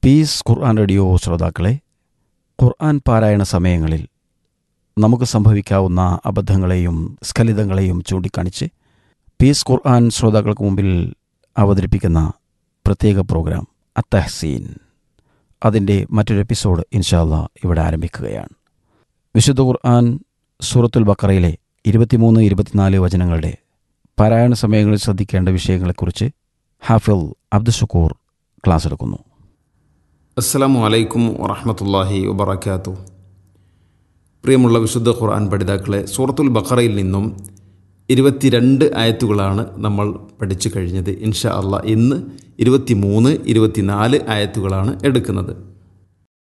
piece ഖുർആൻ radio ശ്രോതാക്കളെ ഖുർആൻ പാരായണ സമയങ്ങളിൽ നമുക്ക് സംഭവിക്കാവുന്ന അബദ്ധങ്ങളെയും സ്ഖലിതങ്ങളെയും ചൂണ്ടിക്കാണിച്ച് പീസ് ഖുർആൻ ശ്രോതാക്കൾക്ക് മുമ്പിൽ അവതരിപ്പിക്കുന്ന പ്രത്യേക പ്രോഗ്രാം അത്തഹസീൻ അതിൻ്റെ മറ്റൊരു എപ്പിസോഡ് ഇൻഷാല്ല ഇവിടെ ആരംഭിക്കുകയാണ് വിശുദ്ധ ഖുർആൻ സൂറത്തുൽ ബക്കറയിലെ ഇരുപത്തിമൂന്ന് ഇരുപത്തിനാല് വചനങ്ങളുടെ പാരായണ സമയങ്ങളിൽ ശ്രദ്ധിക്കേണ്ട വിഷയങ്ങളെക്കുറിച്ച് ഹാഫിൽ അബ്ദുഷക്കൂർ ക്ലാസ് എടുക്കുന്നു അസ്സലാമു അലൈക്കും വറഹമത്തല്ലാഹി വബർക്കാത്തു പ്രിയമുള്ള വിശുദ്ധ ഖുർആൻ പഠിതാക്കളെ സൂറത്തുൽ ബഖറയിൽ നിന്നും ഇരുപത്തിരണ്ട് ആയത്തുകളാണ് നമ്മൾ പഠിച്ചു കഴിഞ്ഞത് ഇൻഷാ അള്ളാഹ് ഇന്ന് ഇരുപത്തിമൂന്ന് ഇരുപത്തിനാല് ആയത്തുകളാണ് എടുക്കുന്നത്